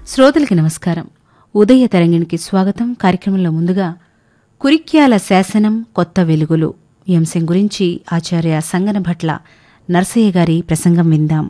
శ్రోతలకి నమస్కారం ఉదయ తరంగిణికి స్వాగతం కార్యక్రమంలో ముందుగా కురిక్యాల శాసనం కొత్త వెలుగులు ఈ అంశం గురించి ఆచార్య సంగన భట్ల నర్సయ్య గారి ప్రసంగం విందాం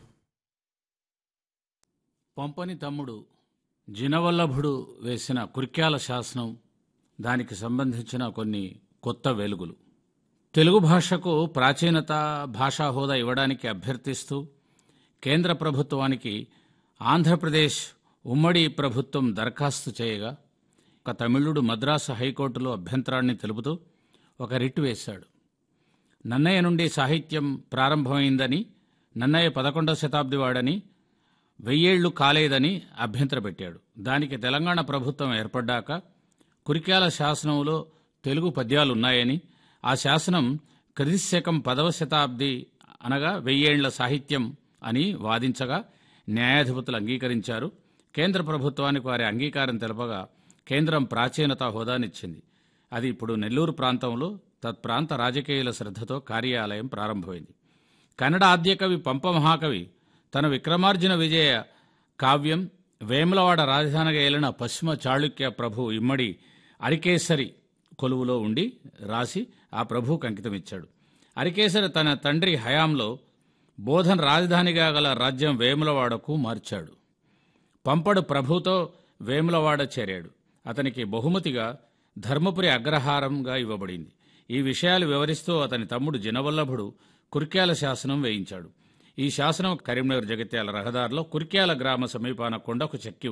పంపని తమ్ముడు జినవల్లభుడు వేసిన కుర్క్యాల శాసనం దానికి సంబంధించిన కొన్ని కొత్త వెలుగులు తెలుగు భాషకు ప్రాచీనత భాషా హోదా ఇవ్వడానికి అభ్యర్థిస్తూ కేంద్ర ప్రభుత్వానికి ఆంధ్రప్రదేశ్ ఉమ్మడి ప్రభుత్వం దరఖాస్తు చేయగా ఒక తమిళుడు మద్రాసు హైకోర్టులో అభ్యంతరాన్ని తెలుపుతూ ఒక రిట్ వేశాడు నన్నయ్య నుండి సాహిత్యం ప్రారంభమైందని నన్నయ్య పదకొండవ శతాబ్ది వాడని వెయ్యేళ్లు కాలేదని అభ్యంతరపెట్టాడు దానికి తెలంగాణ ప్రభుత్వం ఏర్పడ్డాక కురిక్యాల శాసనంలో తెలుగు పద్యాలున్నాయని ఆ శాసనం క్రిశకం పదవ శతాబ్ది అనగా వెయ్యేండ్ల సాహిత్యం అని వాదించగా న్యాయాధిపతులు అంగీకరించారు కేంద్ర ప్రభుత్వానికి వారి అంగీకారం తెలపగా కేంద్రం ప్రాచీనత హోదానిచ్చింది అది ఇప్పుడు నెల్లూరు ప్రాంతంలో తత్ప్రాంత రాజకీయుల శ్రద్ధతో కార్యాలయం ప్రారంభమైంది కన్నడ ఆద్యకవి పంప మహాకవి తన విక్రమార్జున విజయ కావ్యం వేములవాడ రాజధానిగా ఏలిన పశ్చిమ చాళుక్య ప్రభు ఇమ్మడి అరికేసరి కొలువులో ఉండి రాసి ఆ ప్రభువుకు అంకితమిచ్చాడు అరికేసరి తన తండ్రి హయాంలో బోధన్ రాజధానిగా గల రాజ్యం వేములవాడకు మార్చాడు పంపడు ప్రభుతో వేములవాడ చేరాడు అతనికి బహుమతిగా ధర్మపురి అగ్రహారంగా ఇవ్వబడింది ఈ విషయాలు వివరిస్తూ అతని తమ్ముడు జినవల్లభుడు కుర్క్యాల శాసనం వేయించాడు ఈ శాసనం కరీంనగర్ జగిత్యాల రహదారిలో కుర్క్యాల గ్రామ సమీపాన కొండకు చెక్కి